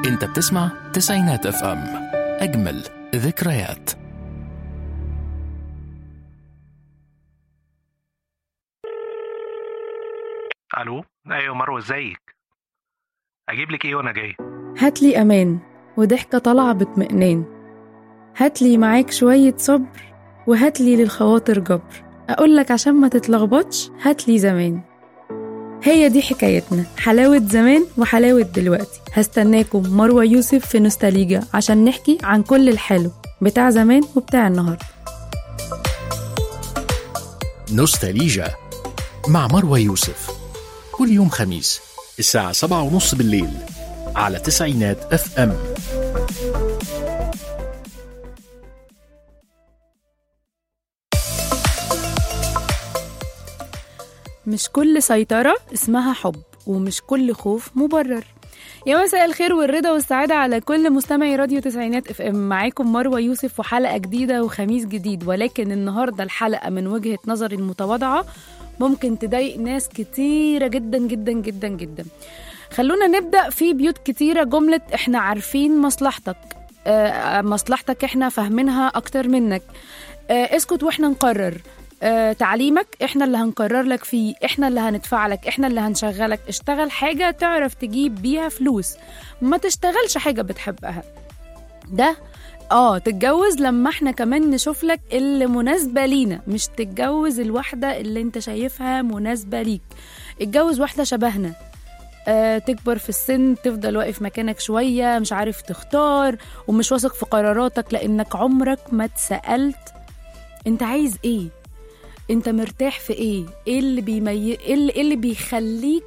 انت بتسمع تسعينات اف ام اجمل ذكريات الو ايوه مروه ازيك اجيب لك ايه وانا جاي هاتلي أمان وضحكة طالعة باطمئنان هاتلي معاك شوية صبر وهاتلي للخواطر جبر أقولك عشان ما تتلخبطش هاتلي زمان هي دي حكايتنا حلاوة زمان وحلاوة دلوقتي هستناكم مروة يوسف في نوستاليجا عشان نحكي عن كل الحلو بتاع زمان وبتاع النهاردة نوستاليجا مع مروى يوسف كل يوم خميس الساعة سبعة ونص بالليل على تسعينات اف ام مش كل سيطرة اسمها حب ومش كل خوف مبرر يا مساء الخير والرضا والسعادة على كل مستمعي راديو تسعينات اف ام معاكم مروة يوسف وحلقة جديدة وخميس جديد ولكن النهاردة الحلقة من وجهة نظري المتواضعة ممكن تضايق ناس كتيرة جدا جدا جدا جدا خلونا نبدأ في بيوت كتيرة جملة احنا عارفين مصلحتك آه مصلحتك احنا فاهمينها اكتر منك آه اسكت واحنا نقرر آه تعليمك احنا اللي هنقرر لك فيه احنا اللي هندفع لك احنا اللي هنشغلك اشتغل حاجة تعرف تجيب بيها فلوس ما تشتغلش حاجة بتحبها ده اه تتجوز لما احنا كمان نشوف لك اللي مناسبة لينا مش تتجوز الواحدة اللي انت شايفها مناسبة ليك اتجوز واحدة شبهنا آه تكبر في السن تفضل واقف مكانك شوية مش عارف تختار ومش واثق في قراراتك لأنك عمرك ما اتسألت انت عايز ايه انت مرتاح في ايه ايه اللي بيمي... ايه اللي, إيه اللي بيخليك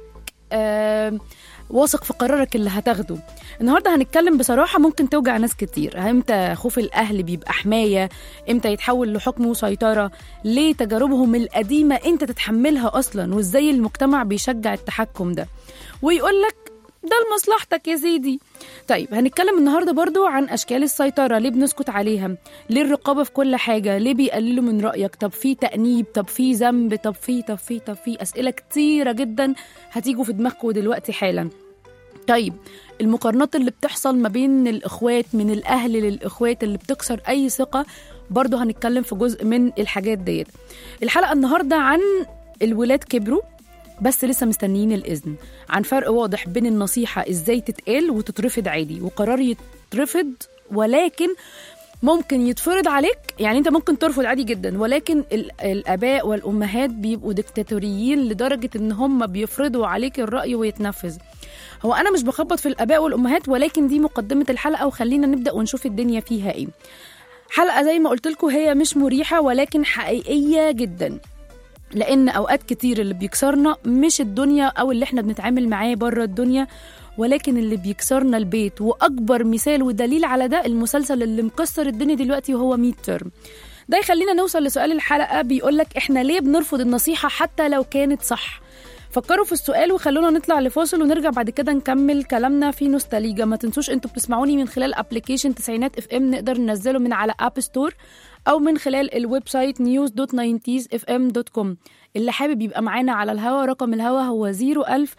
آه واثق في قرارك اللي هتاخده النهارده هنتكلم بصراحه ممكن توجع ناس كتير امتى خوف الاهل بيبقى حمايه امتى يتحول لحكم وسيطره ليه تجاربهم القديمه انت تتحملها اصلا وازاي المجتمع بيشجع التحكم ده ويقول لك ده لمصلحتك يا سيدي طيب هنتكلم النهارده برضو عن اشكال السيطره ليه بنسكت عليها ليه الرقابه في كل حاجه ليه بيقللوا من رايك طب في تانيب طب في ذنب طب في طب في طب في اسئله كتيره جدا هتيجوا في دماغكم دلوقتي حالا طيب المقارنات اللي بتحصل ما بين الاخوات من الاهل للاخوات اللي بتكسر اي ثقه برضو هنتكلم في جزء من الحاجات ديت الحلقه النهارده عن الولاد كبروا بس لسه مستنيين الإذن عن فرق واضح بين النصيحة إزاي تتقال وتترفض عادي وقرار يترفض ولكن ممكن يتفرض عليك يعني انت ممكن ترفض عادي جدا ولكن ال- الاباء والامهات بيبقوا ديكتاتوريين لدرجه ان هم بيفرضوا عليك الراي ويتنفذ هو انا مش بخبط في الاباء والامهات ولكن دي مقدمه الحلقه وخلينا نبدا ونشوف الدنيا فيها ايه حلقه زي ما قلت لكم هي مش مريحه ولكن حقيقيه جدا لان اوقات كتير اللي بيكسرنا مش الدنيا او اللي احنا بنتعامل معاه بره الدنيا ولكن اللي بيكسرنا البيت واكبر مثال ودليل على ده المسلسل اللي مكسر الدنيا دلوقتي وهو ميد ترم ده يخلينا نوصل لسؤال الحلقه بيقولك احنا ليه بنرفض النصيحه حتى لو كانت صح فكروا في السؤال وخلونا نطلع لفاصل ونرجع بعد كده نكمل كلامنا في نوستاليجا ما تنسوش انتوا بتسمعوني من خلال ابلكيشن تسعينات اف ام نقدر ننزله من على اب ستور او من خلال الويب سايت news.90sfm.com اللي حابب يبقى معانا على الهوا رقم الهوا هو 01000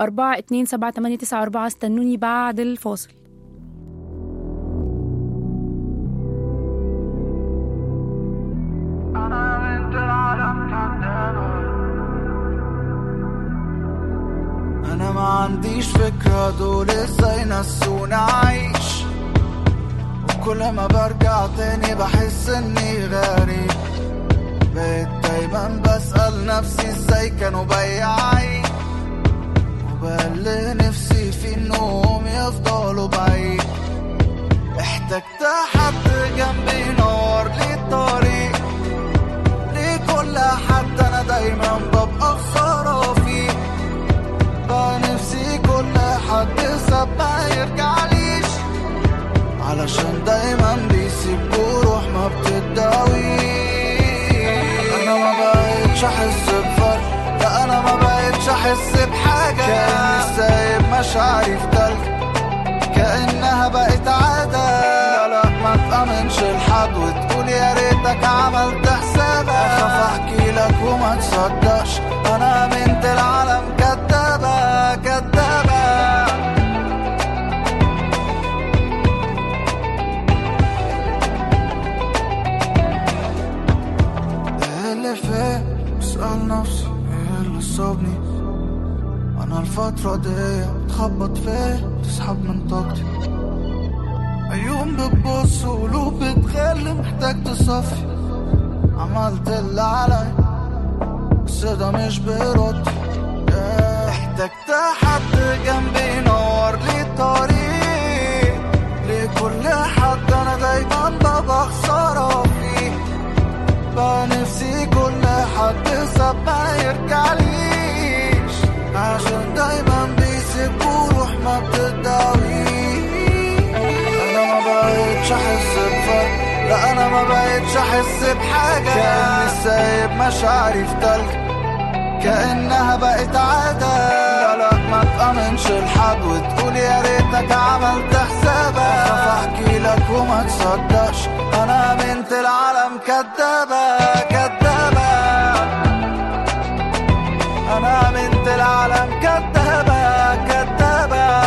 4278894 استنوني بعد الفاصل انا ما عنديش فكرة دول ازاي نسونا عايش وكل ما برجع تاني بحس اني غريب بقيت دايما بسأل نفسي ازاي كانوا بياعين وبقى نفسي في انهم يفضلوا بعيد احتجت حد جنبي ينور لي الطريق لكل حد انا دايما ببقى خسارة فيه بقى نفسي كل حد ساب ما يرجعليش علشان دايما بيسيب جروح ما بتداويش انا ما بقتش احس بفرق لا انا ما بقتش احس بحاجة كأني سايب مشاعري في تلج كأنها بقت عادة لا لا ما تأمنش لحد وتقول يا ريتك عملت حسابك أخاف أحكي لك وما تصدقش أنا بنت العالم كدابة كدابة انا الفترة دي بتخبط فيه تسحب من طاقتي عيون بتبص وقلوب بتغل محتاج تصفي عملت اللي علي بس ده مش بيرد Yeah. احتجت حد جنبي ينور لي الطريق لكل حد انا دايما ببقى خسارة فيه بقى نفسي كل حد ساب ما يرجعليش عشان دايما بيسيب وروح ما بتداويش انا ما بقتش احس بفرق لا انا ما بقتش احس بحاجة كأني سايب مشاعري في تلج كأنها بقت عادة لا لا ما تأمنش لحد وتقول يا ريتك عملت حسابك أخاف احكي لك وما تصدقش انا بنت العالم كدابة كدابة انا بنت العالم كدابة كدابة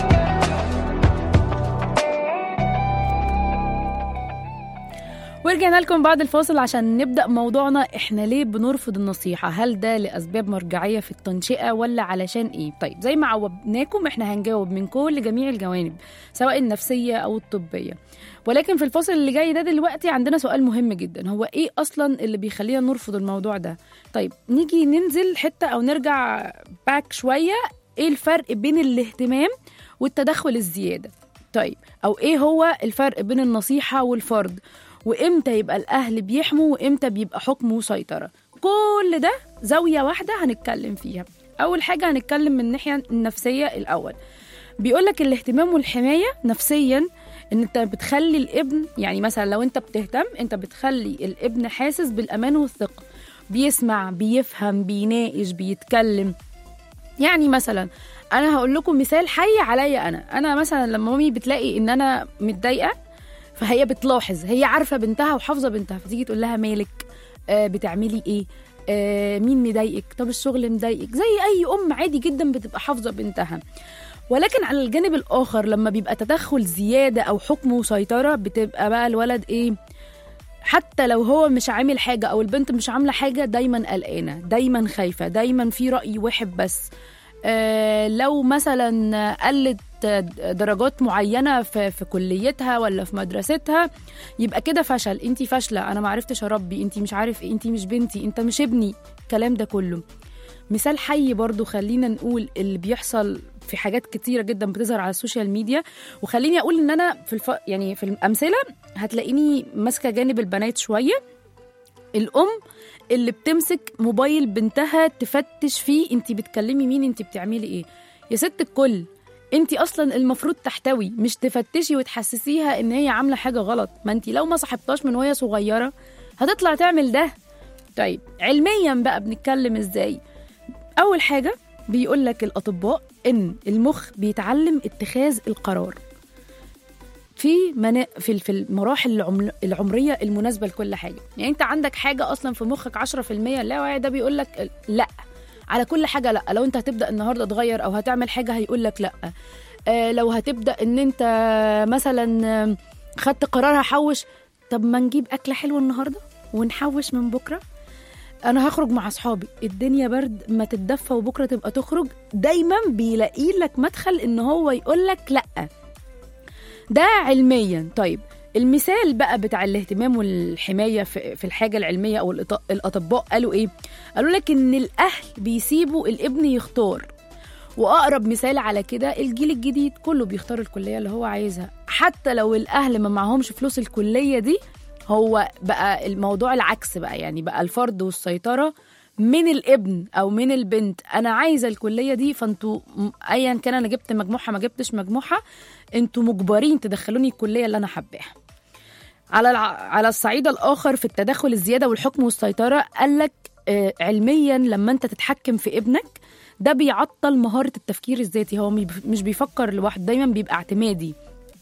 ورجعنا لكم بعد الفاصل عشان نبدأ موضوعنا احنا ليه بنرفض النصيحة هل ده لأسباب مرجعية في التنشئة ولا علشان ايه طيب زي ما عودناكم احنا هنجاوب من كل جميع الجوانب سواء النفسية أو الطبية ولكن في الفاصل اللي جاي ده دلوقتي عندنا سؤال مهم جدا هو ايه أصلا اللي بيخلينا نرفض الموضوع ده طيب نيجي ننزل حتة أو نرجع باك شوية ايه الفرق بين الاهتمام والتدخل الزيادة طيب او ايه هو الفرق بين النصيحة والفرض وامتى يبقى الاهل بيحموا وامتى بيبقى حكم وسيطره كل ده زاويه واحده هنتكلم فيها اول حاجه هنتكلم من الناحيه النفسيه الاول بيقولك الاهتمام والحمايه نفسيا ان انت بتخلي الابن يعني مثلا لو انت بتهتم انت بتخلي الابن حاسس بالامان والثقه بيسمع بيفهم بيناقش بيتكلم يعني مثلا انا هقول لكم مثال حي عليا انا انا مثلا لما مامي بتلاقي ان انا متضايقه فهي بتلاحظ هي عارفه بنتها وحافظه بنتها فتيجي تقول لها مالك آه بتعملي ايه آه مين مضايقك طب الشغل مضايقك زي اي ام عادي جدا بتبقى حافظه بنتها ولكن على الجانب الاخر لما بيبقى تدخل زياده او حكم وسيطره بتبقى بقى الولد ايه حتى لو هو مش عامل حاجه او البنت مش عامله حاجه دايما قلقانه دايما خايفه دايما في راي واحد بس آه لو مثلا قلت درجات معينه في, في كليتها ولا في مدرستها يبقى كده فشل انت فاشله انا ما عرفتش اربي انت مش عارف انت مش بنتي انت مش ابني الكلام ده كله مثال حي برضو خلينا نقول اللي بيحصل في حاجات كتيرة جدا بتظهر على السوشيال ميديا وخليني اقول ان انا في الف... يعني في الامثله هتلاقيني ماسكه جانب البنات شويه الام اللي بتمسك موبايل بنتها تفتش فيه انت بتكلمي مين انت بتعملي ايه يا ست الكل انت اصلا المفروض تحتوي مش تفتشي وتحسسيها ان هي عامله حاجه غلط ما انت لو ما صاحبتهاش من وهي صغيره هتطلع تعمل ده طيب علميا بقى بنتكلم ازاي اول حاجه بيقول لك الاطباء ان المخ بيتعلم اتخاذ القرار في منا... في في المراحل العمر... العمريه المناسبه لكل حاجه يعني انت عندك حاجه اصلا في مخك 10% اللاواعي ده بيقول لك لا على كل حاجه لا لو انت هتبدا النهارده تغير او هتعمل حاجه هيقول لك لا آه لو هتبدا ان انت مثلا خدت قرار هحوش طب ما نجيب اكله حلوه النهارده ونحوش من بكره انا هخرج مع اصحابي الدنيا برد ما تتدفى وبكره تبقى تخرج دايما بيلاقي لك مدخل ان هو يقول لك لا ده علميا طيب المثال بقى بتاع الاهتمام والحمايه في في الحاجه العلميه او الاطباء قالوا ايه قالوا لك ان الاهل بيسيبوا الابن يختار واقرب مثال على كده الجيل الجديد كله بيختار الكليه اللي هو عايزها حتى لو الاهل ما معهمش فلوس الكليه دي هو بقى الموضوع العكس بقى يعني بقى الفرض والسيطره من الابن او من البنت انا عايزه الكليه دي فانتوا ايا كان انا جبت مجموعه ما جبتش مجموعه انتوا مجبرين تدخلوني الكليه اللي انا حباها على الع... على الصعيد الاخر في التدخل الزياده والحكم والسيطره قال لك آه علميا لما انت تتحكم في ابنك ده بيعطل مهاره التفكير الذاتي هو مش بيفكر لوحده دايما بيبقى اعتمادي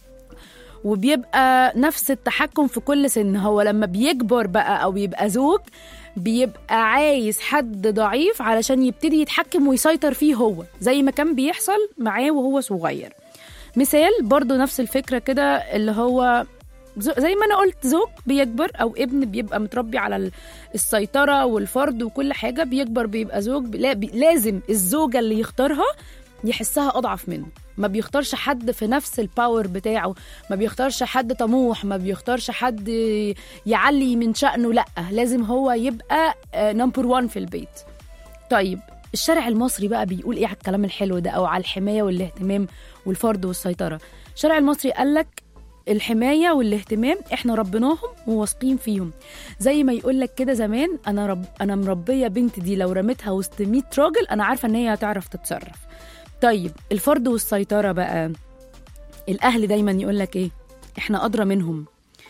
وبيبقى نفس التحكم في كل سن هو لما بيكبر بقى او يبقى زوج بيبقى عايز حد ضعيف علشان يبتدي يتحكم ويسيطر فيه هو زي ما كان بيحصل معاه وهو صغير مثال برضو نفس الفكرة كده اللي هو زو- زي ما انا قلت زوج بيكبر او ابن بيبقى متربي على ال- السيطره والفرض وكل حاجه بيكبر بيبقى زوج بي- لا- بي- لازم الزوجه اللي يختارها يحسها اضعف منه ما بيختارش حد في نفس الباور بتاعه ما بيختارش حد طموح ما بيختارش حد يعلي من شأنه لا لازم هو يبقى نمبر وان في البيت طيب الشارع المصري بقى بيقول ايه على الكلام الحلو ده او على الحمايه والاهتمام والفرض والسيطره الشارع المصري قال لك الحمايه والاهتمام احنا ربيناهم وواثقين فيهم زي ما يقول لك كده زمان انا رب انا مربيه بنتي دي لو رميتها وسط 100 راجل انا عارفه ان هي هتعرف تتصرف طيب الفرض والسيطره بقى الاهل دايما يقول لك ايه احنا ادرى منهم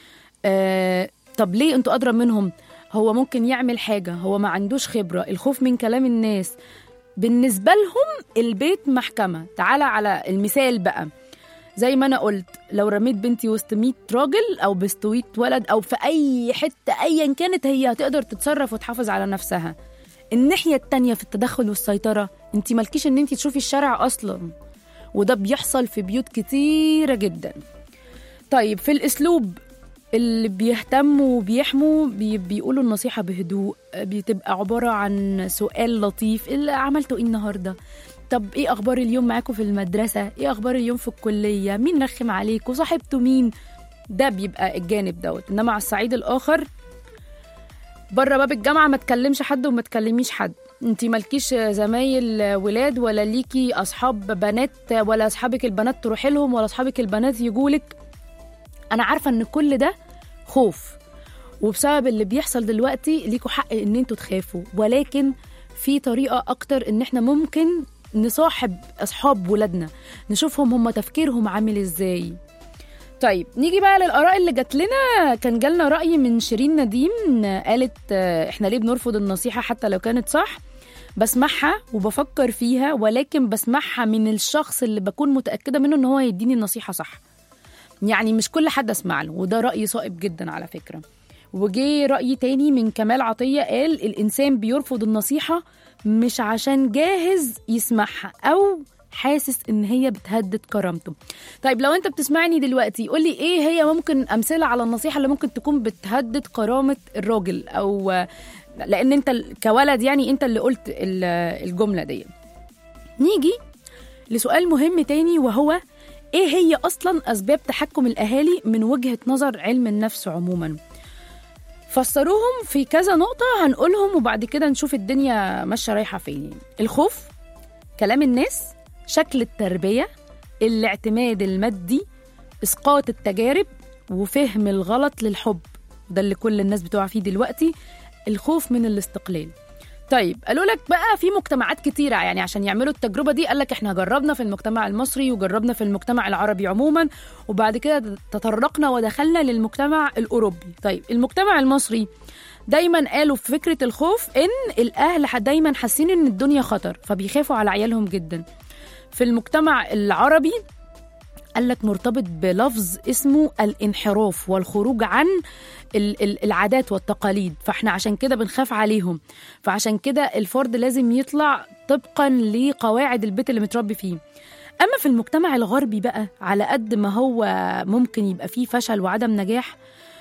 آه طب ليه انتوا ادرى منهم هو ممكن يعمل حاجه هو ما عندوش خبره الخوف من كلام الناس بالنسبه لهم البيت محكمه تعالى على المثال بقى زي ما انا قلت لو رميت بنتي وسط 100 راجل او بوسط 100 ولد او في اي حته ايا كانت هي هتقدر تتصرف وتحافظ على نفسها الناحيه التانية في التدخل والسيطره انت مالكيش ان انت تشوفي الشارع اصلا وده بيحصل في بيوت كتيره جدا طيب في الاسلوب اللي بيهتموا وبيحموا بي بيقولوا النصيحة بهدوء بتبقى عبارة عن سؤال لطيف اللي عملتوا ايه النهاردة طب ايه اخبار اليوم معاكم في المدرسة ايه اخبار اليوم في الكلية مين رخم عليكم صاحبتوا مين ده بيبقى الجانب دوت انما على الصعيد الاخر بره باب الجامعة ما تكلمش حد وما تكلميش حد انتي مالكيش زمايل ولاد ولا ليكي اصحاب بنات ولا اصحابك البنات تروحي لهم ولا اصحابك البنات يجولك انا عارفه ان كل ده خوف وبسبب اللي بيحصل دلوقتي ليكوا حق ان انتوا تخافوا ولكن في طريقه اكتر ان احنا ممكن نصاحب اصحاب ولادنا نشوفهم هم تفكيرهم عامل ازاي طيب نيجي بقى للاراء اللي جات لنا كان جالنا راي من شيرين نديم قالت آه، احنا ليه بنرفض النصيحه حتى لو كانت صح بسمعها وبفكر فيها ولكن بسمعها من الشخص اللي بكون متاكده منه ان هو هيديني النصيحه صح يعني مش كل حد اسمع له وده رأي صائب جدا على فكرة وجي رأي تاني من كمال عطية قال الإنسان بيرفض النصيحة مش عشان جاهز يسمعها أو حاسس ان هي بتهدد كرامته طيب لو انت بتسمعني دلوقتي قولي ايه هي ممكن امثله على النصيحه اللي ممكن تكون بتهدد كرامه الراجل او لان انت كولد يعني انت اللي قلت ال- الجمله دي نيجي لسؤال مهم تاني وهو ايه هي اصلا اسباب تحكم الاهالي من وجهه نظر علم النفس عموما فسروهم في كذا نقطه هنقولهم وبعد كده نشوف الدنيا ماشيه رايحه فين الخوف كلام الناس شكل التربيه الاعتماد المادي اسقاط التجارب وفهم الغلط للحب ده اللي كل الناس بتقع فيه دلوقتي الخوف من الاستقلال طيب قالوا لك بقى في مجتمعات كتيرة يعني عشان يعملوا التجربة دي قال لك احنا جربنا في المجتمع المصري وجربنا في المجتمع العربي عموما وبعد كده تطرقنا ودخلنا للمجتمع الأوروبي طيب المجتمع المصري دايما قالوا في فكرة الخوف ان الأهل ح- دايما حاسين ان الدنيا خطر فبيخافوا على عيالهم جدا في المجتمع العربي قال لك مرتبط بلفظ اسمه الانحراف والخروج عن ال- ال- العادات والتقاليد فاحنا عشان كده بنخاف عليهم فعشان كده الفرد لازم يطلع طبقا لقواعد البيت اللي متربي فيه اما في المجتمع الغربي بقى على قد ما هو ممكن يبقى فيه فشل وعدم نجاح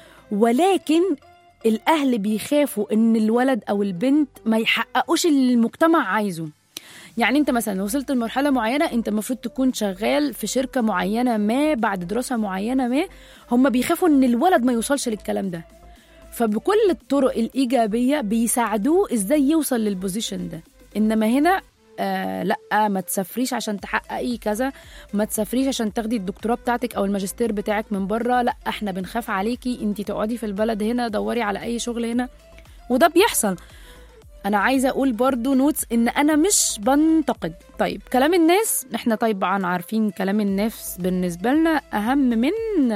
ولكن الاهل بيخافوا ان الولد او البنت ما يحققوش اللي المجتمع عايزه يعني انت مثلا وصلت لمرحله معينه انت المفروض تكون شغال في شركه معينه ما بعد دراسه معينه ما هم بيخافوا ان الولد ما يوصلش للكلام ده فبكل الطرق الايجابيه بيساعدوه ازاي يوصل للبوزيشن ده انما هنا آه لا ما تسافريش عشان تحققي كذا ما تسافريش عشان تاخدي الدكتوراه بتاعتك او الماجستير بتاعك من بره لا احنا بنخاف عليكي انت تقعدي في البلد هنا دوري على اي شغل هنا وده بيحصل انا عايزه اقول برضو نوتس ان انا مش بنتقد طيب كلام الناس احنا طبعا عارفين كلام الناس بالنسبه لنا اهم من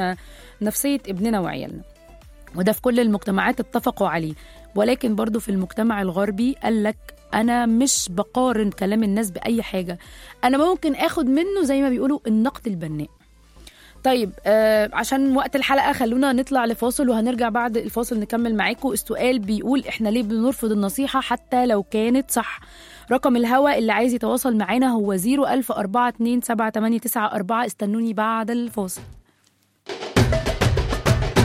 نفسيه ابننا وعيالنا وده في كل المجتمعات اتفقوا عليه ولكن برضو في المجتمع الغربي قال لك انا مش بقارن كلام الناس باي حاجه انا ممكن اخد منه زي ما بيقولوا النقد البناء طيب آه عشان وقت الحلقه خلونا نطلع لفاصل وهنرجع بعد الفاصل نكمل معاكم السؤال بيقول احنا ليه بنرفض النصيحه حتى لو كانت صح رقم الهوا اللي عايز يتواصل معانا هو 010427894 استنوني بعد الفاصل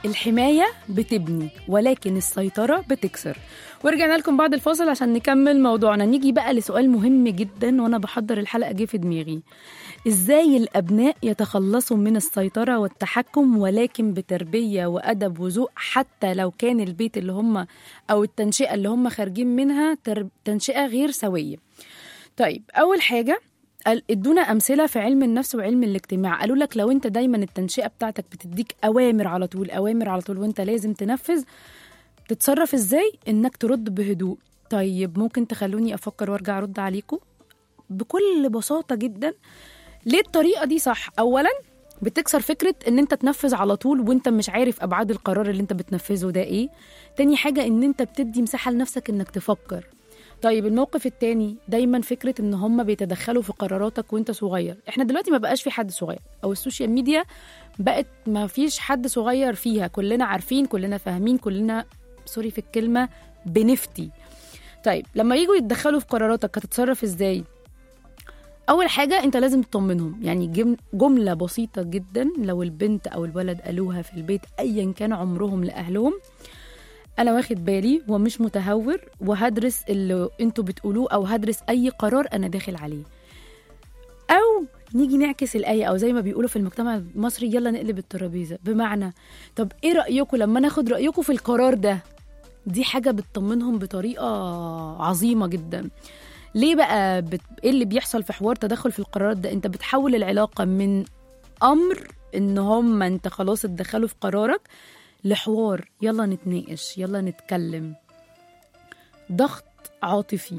الحماية بتبني ولكن السيطرة بتكسر ورجعنا لكم بعد الفاصل عشان نكمل موضوعنا نيجي بقى لسؤال مهم جدا وانا بحضر الحلقة جه في دماغي ازاي الابناء يتخلصوا من السيطرة والتحكم ولكن بتربية وادب وذوق حتى لو كان البيت اللي هم او التنشئة اللي هم خارجين منها تر- تنشئة غير سوية طيب اول حاجة قال- ادونا امثله في علم النفس وعلم الاجتماع قالوا لك لو انت دايما التنشئه بتاعتك بتديك اوامر على طول اوامر على طول وانت لازم تنفذ تتصرف ازاي انك ترد بهدوء طيب ممكن تخلوني افكر وارجع ارد عليكم بكل بساطه جدا ليه الطريقه دي صح اولا بتكسر فكره ان انت تنفذ على طول وانت مش عارف ابعاد القرار اللي انت بتنفذه ده ايه تاني حاجه ان انت بتدي مساحه لنفسك انك تفكر طيب الموقف التاني دايما فكره ان هم بيتدخلوا في قراراتك وانت صغير احنا دلوقتي ما بقاش في حد صغير او السوشيال ميديا بقت ما فيش حد صغير فيها كلنا عارفين كلنا فاهمين كلنا سوري في الكلمه بنفتي طيب لما يجوا يتدخلوا في قراراتك هتتصرف ازاي اول حاجه انت لازم تطمنهم يعني جم- جمله بسيطه جدا لو البنت او الولد قالوها في البيت ايا كان عمرهم لاهلهم انا واخد بالي ومش متهور وهدرس اللي انتوا بتقولوه او هدرس اي قرار انا داخل عليه او نيجي نعكس الآية أو زي ما بيقولوا في المجتمع المصري يلا نقلب الترابيزة بمعنى طب إيه رأيكم لما ناخد رأيكم في القرار ده دي حاجة بتطمنهم بطريقة عظيمة جدا ليه بقى بت... ايه اللي بيحصل في حوار تدخل في القرارات ده انت بتحول العلاقة من امر ان هم انت خلاص اتدخلوا في قرارك لحوار يلا نتناقش يلا نتكلم ضغط عاطفي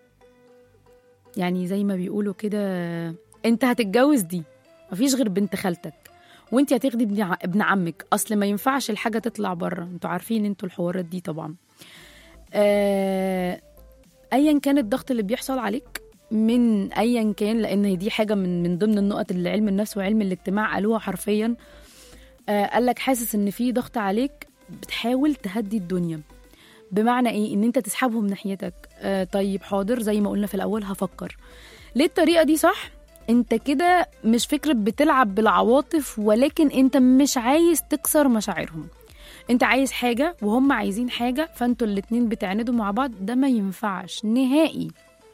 يعني زي ما بيقولوا كده انت هتتجوز دي مفيش غير بنت خالتك وانت هتاخدي ابن ع- ابن عمك اصل ما ينفعش الحاجه تطلع بره انتوا عارفين انتوا الحوارات دي طبعا آه، ايا كان الضغط اللي بيحصل عليك من ايا كان لان دي حاجه من من ضمن النقط اللي علم النفس وعلم الاجتماع قالوها حرفيا آه، قال لك حاسس ان في ضغط عليك بتحاول تهدي الدنيا بمعنى ايه ان انت تسحبهم ناحيتك آه طيب حاضر زي ما قلنا في الاول هفكر ليه الطريقه دي صح انت كده مش فكره بتلعب بالعواطف ولكن انت مش عايز تكسر مشاعرهم انت عايز حاجه وهم عايزين حاجه فانتوا الاتنين بتعندوا مع بعض ده ما ينفعش نهائي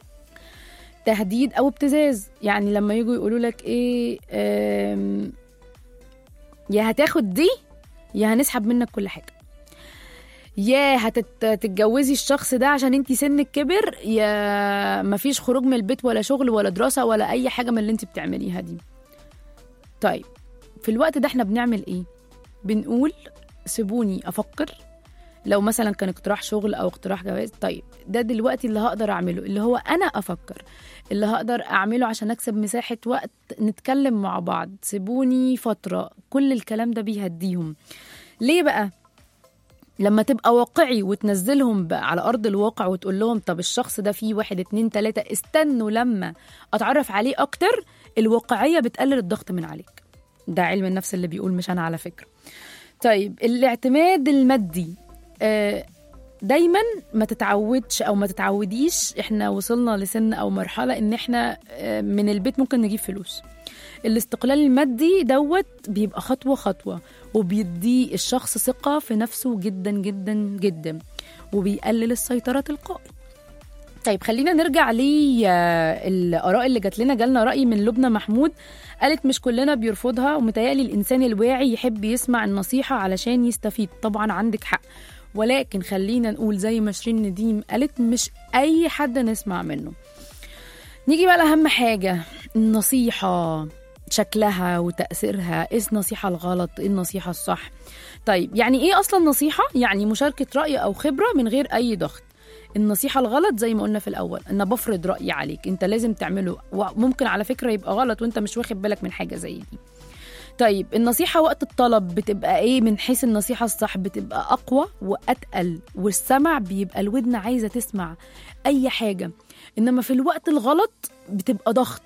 تهديد او ابتزاز يعني لما يجوا يقولوا لك ايه آم، يا هتاخد دي يا هنسحب منك كل حاجه يا هتتجوزي الشخص ده عشان انتي سنك كبر يا مفيش خروج من البيت ولا شغل ولا دراسه ولا اي حاجه من اللي انتي بتعمليها دي طيب في الوقت ده احنا بنعمل ايه بنقول سيبوني افكر لو مثلا كان اقتراح شغل او اقتراح جواز طيب ده دلوقتي اللي هقدر اعمله اللي هو انا افكر اللي هقدر اعمله عشان اكسب مساحه وقت نتكلم مع بعض سيبوني فتره كل الكلام ده بيهديهم ليه بقى لما تبقى واقعي وتنزلهم بقى على ارض الواقع وتقول لهم طب الشخص ده فيه واحد اتنين تلاته استنوا لما اتعرف عليه اكتر الواقعيه بتقلل الضغط من عليك ده علم النفس اللي بيقول مش انا على فكره طيب الاعتماد المادي آه، دايما ما تتعودش او ما تتعوديش احنا وصلنا لسن او مرحله ان احنا آه، من البيت ممكن نجيب فلوس الاستقلال المادي دوت بيبقى خطوه خطوه وبيدي الشخص ثقه في نفسه جدا جدا جدا وبيقلل السيطره تلقائي طيب خلينا نرجع للآراء اللي جات لنا جالنا رأي من لبنى محمود قالت مش كلنا بيرفضها ومتهيألي الإنسان الواعي يحب يسمع النصيحة علشان يستفيد طبعا عندك حق ولكن خلينا نقول زي ما شيرين نديم قالت مش أي حد نسمع منه نيجي بقى لأهم حاجة النصيحة شكلها وتأثيرها ايه النصيحة الغلط ايه النصيحة الصح طيب يعني ايه اصلا نصيحة يعني مشاركة رأي او خبرة من غير اي ضغط النصيحة الغلط زي ما قلنا في الأول أنا بفرض رأيي عليك أنت لازم تعمله وممكن على فكرة يبقى غلط وأنت مش واخد بالك من حاجة زي دي طيب النصيحة وقت الطلب بتبقى ايه من حيث النصيحة الصح بتبقى أقوى وأتقل والسمع بيبقى الودن عايزة تسمع أي حاجة إنما في الوقت الغلط بتبقى ضغط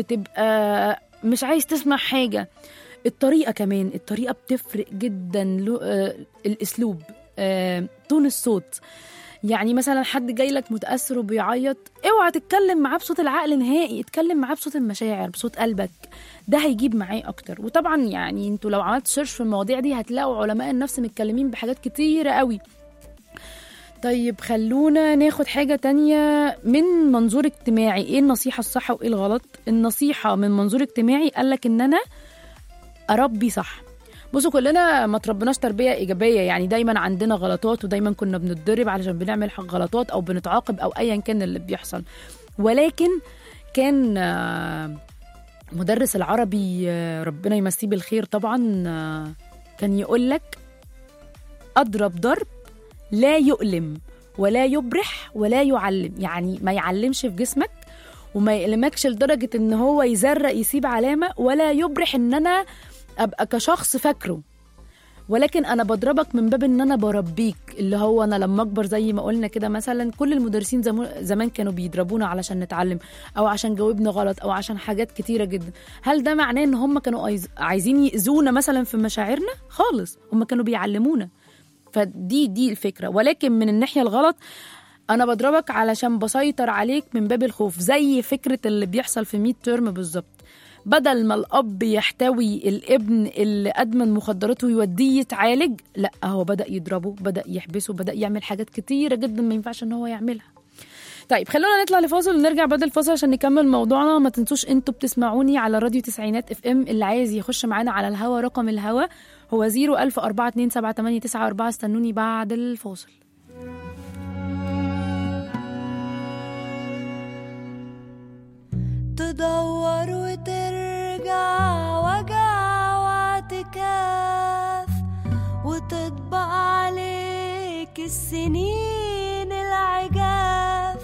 بتبقى مش عايز تسمع حاجة الطريقة كمان الطريقة بتفرق جدا لو- آه، الأسلوب آه، تون الصوت يعني مثلا حد جاي لك متاثر وبيعيط اوعى تتكلم معاه بصوت العقل نهائي اتكلم معاه بصوت المشاعر بصوت قلبك ده هيجيب معاه اكتر وطبعا يعني انتوا لو عملت سيرش في المواضيع دي هتلاقوا علماء النفس متكلمين بحاجات كتيره قوي طيب خلونا ناخد حاجة تانية من منظور اجتماعي ايه النصيحة الصح وايه الغلط النصيحة من منظور اجتماعي قالك ان انا اربي صح بصوا كلنا ما تربناش تربية إيجابية يعني دايما عندنا غلطات ودايما كنا بنتضرب علشان بنعمل حق غلطات أو بنتعاقب أو أيا كان اللي بيحصل ولكن كان آه، مدرس العربي آه، ربنا يمسيه بالخير طبعا آه، كان يقول لك أضرب ضرب لا يؤلم ولا يبرح ولا يعلم يعني ما يعلمش في جسمك وما يألمكش لدرجة ان هو يزرق يسيب علامة ولا يبرح ان انا ابقى كشخص فاكره ولكن انا بضربك من باب ان انا بربيك اللي هو انا لما اكبر زي ما قلنا كده مثلا كل المدرسين زمو- زمان كانوا بيضربونا علشان نتعلم او عشان جاوبنا غلط او عشان حاجات كتيره جدا هل ده معناه ان هم كانوا عايز- عايزين يأذونا مثلا في مشاعرنا خالص هم كانوا بيعلمونا فدي دي الفكره ولكن من الناحيه الغلط انا بضربك علشان بسيطر عليك من باب الخوف زي فكره اللي بيحصل في ميد ترم بالظبط بدل ما الاب يحتوي الابن اللي ادمن مخدرات ويوديه يتعالج لا هو بدا يضربه بدا يحبسه بدا يعمل حاجات كتيره جدا ما ينفعش ان هو يعملها طيب خلونا نطلع لفاصل ونرجع بعد الفاصل عشان نكمل موضوعنا ما تنسوش انتوا بتسمعوني على راديو تسعينات اف ام اللي عايز يخش معانا على الهوا رقم الهوا هو 010427894 استنوني بعد الفاصل تدور وترجع وجع واعتكاف وتطبق عليك السنين العجاف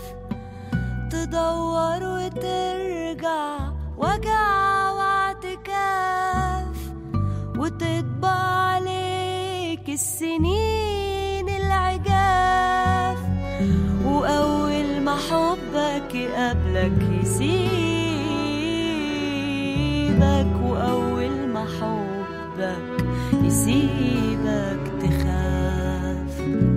تدور وترجع وجع واعتكاف وتطبق عليك السنين العجاف وأول ما حبك يقابلك يسيبك وأول ما حبك يسيبك تخاف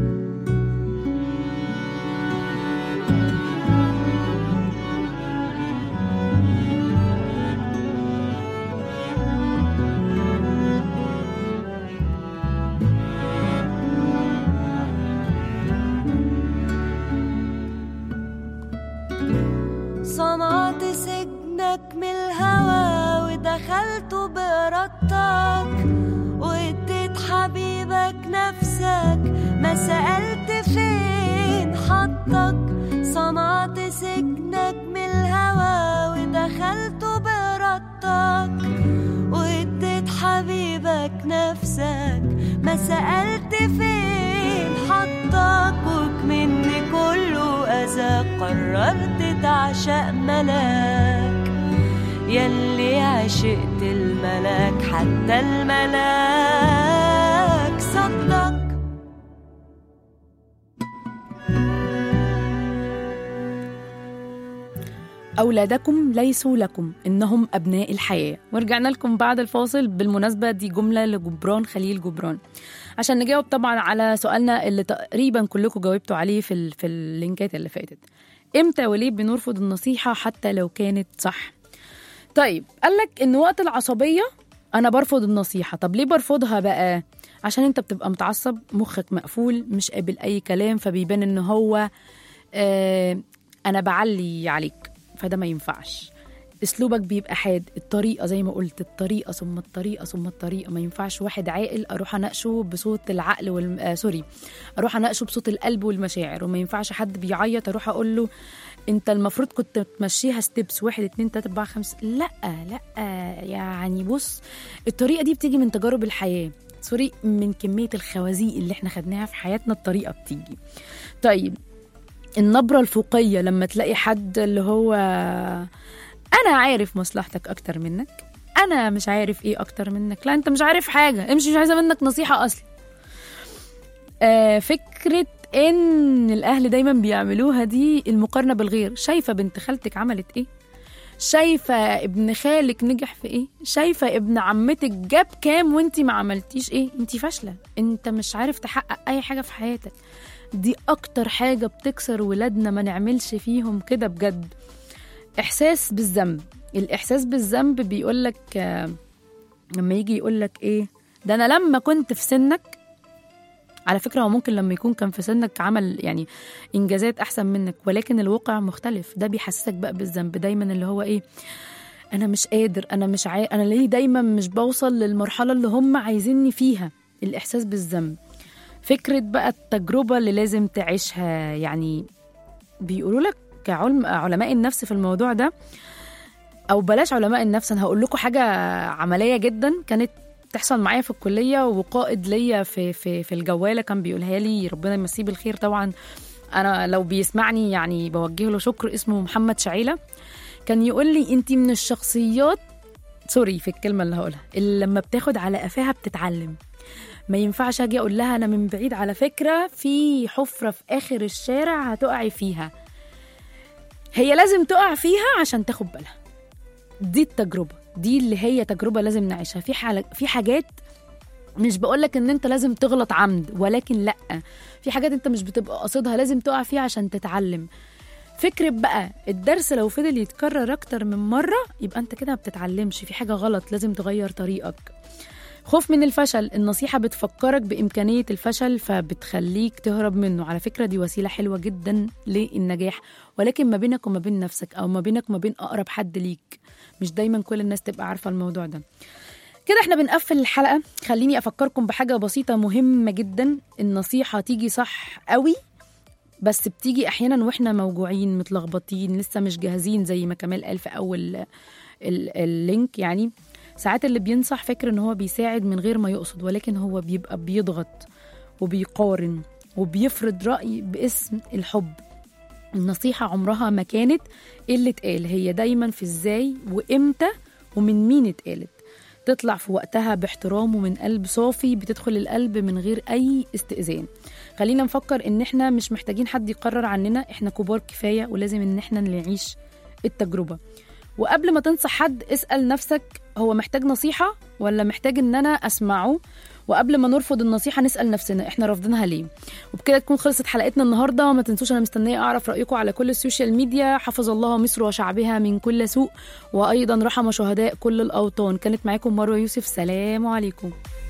صنعت سجنك من الهوى ودخلت بإرادتك واديت حبيبك نفسك ما سألت فين حطك صنعت سجنك من الهوى ودخلت بإرادتك واديت حبيبك نفسك ما سألت فين حطك وكمني كله أذى قررت تعشق ملاك يلي عشقت الملاك حتى الملاك صدق أولادكم ليسوا لكم إنهم أبناء الحياة ورجعنا لكم بعد الفاصل بالمناسبة دي جملة لجبران خليل جبران عشان نجاوب طبعا على سؤالنا اللي تقريبا كلكم جاوبتوا عليه في, ال- في اللينكات اللي فاتت إمتى وليه بنرفض النصيحة حتى لو كانت صح طيب قالك إن وقت العصبية أنا برفض النصيحة طب ليه برفضها بقى عشان انت بتبقى متعصب مخك مقفول مش قابل اي كلام فبيبان ان هو آه انا بعلي عليك فده ما ينفعش اسلوبك بيبقى حاد الطريقه زي ما قلت الطريقه ثم الطريقه ثم الطريقه ما ينفعش واحد عاقل اروح اناقشه بصوت العقل وال... آه سوري اروح اناقشه بصوت القلب والمشاعر وما ينفعش حد بيعيط اروح اقول له انت المفروض كنت تمشيها ستيبس واحد اتنين تلاته اربعه خمسه لا لا يعني بص الطريقه دي بتيجي من تجارب الحياه سوري من كميه الخوازيق اللي احنا خدناها في حياتنا الطريقه بتيجي طيب النبرة الفوقية لما تلاقي حد اللي هو أنا عارف مصلحتك أكتر منك أنا مش عارف إيه أكتر منك لا أنت مش عارف حاجة امشي مش عايزة منك نصيحة أصلا آه فكرة إن الأهل دايما بيعملوها دي المقارنة بالغير شايفة بنت خالتك عملت إيه شايفة ابن خالك نجح في ايه شايفة ابن عمتك جاب كام وانتي ما عملتيش ايه انتي فاشلة انت مش عارف تحقق اي حاجة في حياتك دي اكتر حاجه بتكسر ولادنا ما نعملش فيهم كده بجد احساس بالذنب الاحساس بالذنب بيقولك آه، لما يجي يقولك ايه ده انا لما كنت في سنك على فكرة هو ممكن لما يكون كان في سنك عمل يعني إنجازات أحسن منك ولكن الواقع مختلف ده بيحسسك بقى بالذنب دايما اللي هو إيه أنا مش قادر أنا مش عاي... أنا ليه دايما مش بوصل للمرحلة اللي هم عايزيني فيها الإحساس بالذنب فكرة بقى التجربة اللي لازم تعيشها يعني بيقولوا لك كعلم علماء النفس في الموضوع ده او بلاش علماء النفس انا هقول لكم حاجه عمليه جدا كانت تحصل معايا في الكليه وقائد ليا في في في الجواله كان بيقولها لي ربنا يمسيه بالخير طبعا انا لو بيسمعني يعني بوجه له شكر اسمه محمد شعيله كان يقول لي انت من الشخصيات سوري في الكلمه اللي هقولها اللي لما بتاخد على قفاها بتتعلم ما ينفعش اجي اقول لها انا من بعيد على فكره في حفره في اخر الشارع هتقعي فيها هي لازم تقع فيها عشان تاخد بالها دي التجربه دي اللي هي تجربه لازم نعيشها في حال في حاجات مش بقولك ان انت لازم تغلط عمد ولكن لا في حاجات انت مش بتبقى قاصدها لازم تقع فيها عشان تتعلم فكرة بقى الدرس لو فضل يتكرر اكتر من مرة يبقى انت كده ما بتتعلمش في حاجة غلط لازم تغير طريقك خوف من الفشل النصيحة بتفكرك بإمكانية الفشل فبتخليك تهرب منه على فكرة دي وسيلة حلوة جدا للنجاح ولكن ما بينك وما بين نفسك أو ما بينك وما بين أقرب حد ليك مش دايما كل الناس تبقى عارفة الموضوع ده كده احنا بنقفل الحلقة خليني أفكركم بحاجة بسيطة مهمة جدا النصيحة تيجي صح قوي بس بتيجي أحيانا وإحنا موجوعين متلخبطين لسه مش جاهزين زي ما كمال قال في أول ال- اللينك يعني ساعات اللي بينصح فاكر ان هو بيساعد من غير ما يقصد ولكن هو بيبقى بيضغط وبيقارن وبيفرض رأي باسم الحب النصيحة عمرها ما كانت إيه اللي اتقال هي دايما في ازاي وامتى ومن مين اتقالت تطلع في وقتها باحترام ومن قلب صافي بتدخل القلب من غير أي استئذان خلينا نفكر إن إحنا مش محتاجين حد يقرر عننا إحنا كبار كفاية ولازم إن إحنا نعيش التجربة وقبل ما تنصح حد اسأل نفسك هو محتاج نصيحة ولا محتاج إن أنا أسمعه وقبل ما نرفض النصيحة نسأل نفسنا إحنا رافضينها ليه وبكده تكون خلصت حلقتنا النهاردة ما تنسوش أنا مستنية أعرف رأيكم على كل السوشيال ميديا حفظ الله مصر وشعبها من كل سوء وأيضا رحم شهداء كل الأوطان كانت معاكم مروة يوسف سلام عليكم